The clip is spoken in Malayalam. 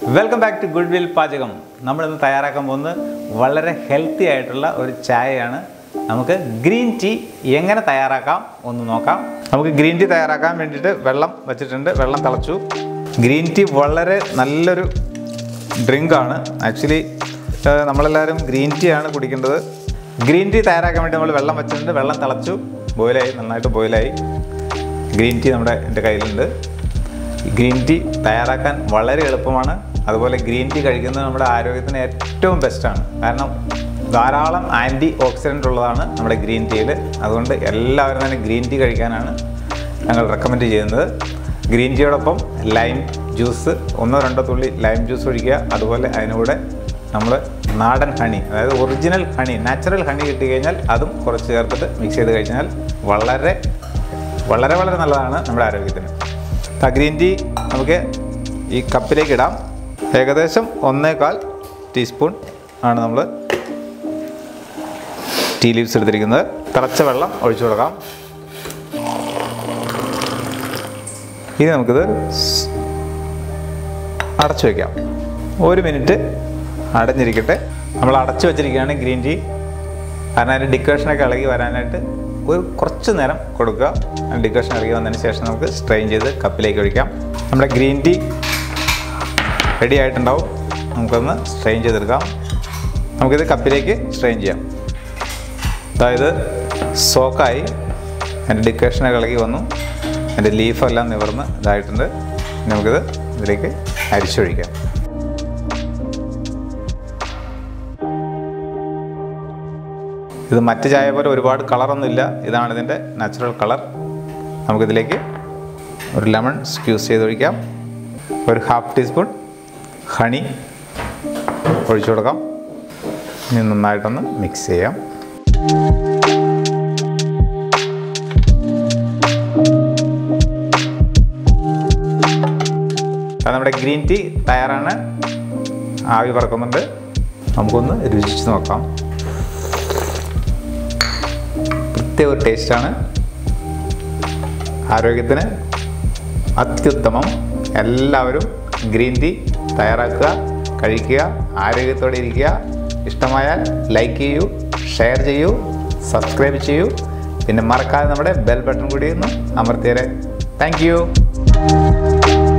welcome back to goodwill പാചകം നമ്മളിന്ന് തയ്യാറാക്കാൻ പോകുന്നത് വളരെ ഹെൽത്തി ആയിട്ടുള്ള ഒരു ചായയാണ് നമുക്ക് ഗ്രീൻ ടീ എങ്ങനെ തയ്യാറാക്കാം ഒന്ന് നോക്കാം നമുക്ക് ഗ്രീൻ ടീ തയ്യാറാക്കാൻ വേണ്ടിയിട്ട് വെള്ളം വെച്ചിട്ടുണ്ട് വെള്ളം തിളച്ചു ഗ്രീൻ ടീ വളരെ നല്ലൊരു ഡ്രിങ്കാണ് ആക്ച്വലി നമ്മളെല്ലാവരും ഗ്രീൻ ടീ ആണ് കുടിക്കേണ്ടത് ഗ്രീൻ ടീ തയ്യാറാക്കാൻ വേണ്ടി നമ്മൾ വെള്ളം വെച്ചിട്ടുണ്ട് വെള്ളം തിളച്ചു ബോയിലായി നന്നായിട്ട് ബോയിലായി ഗ്രീൻ ടീ നമ്മുടെ എൻ്റെ കയ്യിലുണ്ട് ഗ്രീൻ ടീ തയ്യാറാക്കാൻ വളരെ എളുപ്പമാണ് അതുപോലെ ഗ്രീൻ ടീ കഴിക്കുന്നത് നമ്മുടെ ആരോഗ്യത്തിന് ഏറ്റവും ബെസ്റ്റാണ് കാരണം ധാരാളം ആൻറ്റി ഓക്സിഡൻ്റ് ഉള്ളതാണ് നമ്മുടെ ഗ്രീൻ ടീയിൽ അതുകൊണ്ട് എല്ലാവരും തന്നെ ഗ്രീൻ ടീ കഴിക്കാനാണ് ഞങ്ങൾ റെക്കമെൻഡ് ചെയ്യുന്നത് ഗ്രീൻ ടീയോടൊപ്പം ലൈം ജ്യൂസ് ഒന്നോ രണ്ടോ തുള്ളി ലൈം ജ്യൂസ് ഒഴിക്കുക അതുപോലെ അതിനൂടെ നമ്മൾ നാടൻ ഹണി അതായത് ഒറിജിനൽ ഹണി നാച്ചുറൽ ഹണി കിട്ടി കഴിഞ്ഞാൽ അതും കുറച്ച് ചേർത്തിട്ട് മിക്സ് ചെയ്ത് കഴിഞ്ഞാൽ വളരെ വളരെ വളരെ നല്ലതാണ് നമ്മുടെ ആരോഗ്യത്തിന് ആ ഗ്രീൻ ടീ നമുക്ക് ഈ കപ്പിലേക്ക് ഇടാം ഏകദേശം ഒന്നേകാൽ ടീസ്പൂൺ ആണ് നമ്മൾ ടീ ലീവ്സ് എടുത്തിരിക്കുന്നത് തിളച്ച വെള്ളം ഒഴിച്ചു കൊടുക്കാം ഇനി നമുക്കിത് സ് അടച്ചു വയ്ക്കാം ഒരു മിനിറ്റ് അടഞ്ഞിരിക്കട്ടെ നമ്മൾ അടച്ചു വെച്ചിരിക്കുകയാണ് ഗ്രീൻ ടീ കാരണം അതിൻ്റെ ഡിക്കേഷനൊക്കെ ഇളകി വരാനായിട്ട് ഒരു കുറച്ച് നേരം കൊടുക്കുക ഡിക്കേഷൻ ഇളകി വന്നതിന് ശേഷം നമുക്ക് സ്ട്രെയിൻ ചെയ്ത് കപ്പിലേക്ക് ഒഴിക്കാം നമ്മുടെ ഗ്രീൻ ടീ റെഡി ആയിട്ടുണ്ടാവും നമുക്കൊന്ന് സ്ട്രെയിൻ ചെയ്തെടുക്കാം നമുക്കിത് കപ്പിലേക്ക് സ്ട്രെയിൻ ചെയ്യാം അതായത് സോക്കായി അതിൻ്റെ ഡിക്കേഷനൊക്കെ ഇളകി വന്നു അതിൻ്റെ ലീഫെല്ലാം നിവർന്ന് ഇതായിട്ടുണ്ട് ഇനി നമുക്കിത് ഇതിലേക്ക് അരിച്ചൊഴിക്കാം ഇത് മറ്റ് ചായ പോലെ ഒരുപാട് കളറൊന്നുമില്ല ഇതാണ് ഇതിൻ്റെ നാച്ചുറൽ കളർ നമുക്കിതിലേക്ക് ഒരു ലെമൺ സ്ക്യൂസ് ചെയ്ത് ഒഴിക്കാം ഒരു ഹാഫ് ടീസ്പൂൺ ഹണി ഒഴിച്ചു കൊടുക്കാം ഇനി നന്നായിട്ടൊന്ന് മിക്സ് ചെയ്യാം അത് നമ്മുടെ ഗ്രീൻ ടീ തയ്യാറാണ് ആവി പറക്കുന്നുണ്ട് നമുക്കൊന്ന് രുചിച്ച് നോക്കാം പ്രത്യേക ഒരു ടേസ്റ്റാണ് ആരോഗ്യത്തിന് അത്യുത്തമം എല്ലാവരും ഗ്രീൻ ടീ തയ്യാറാക്കുക കഴിക്കുക ആരോഗ്യത്തോടെ ഇരിക്കുക ഇഷ്ടമായാൽ ലൈക്ക് ചെയ്യൂ ഷെയർ ചെയ്യൂ സബ്സ്ക്രൈബ് ചെയ്യൂ പിന്നെ മറക്കാതെ നമ്മുടെ ബെൽ ബട്ടൺ കൂടി ഒന്ന് അമർത്തിയേരെ താങ്ക് യു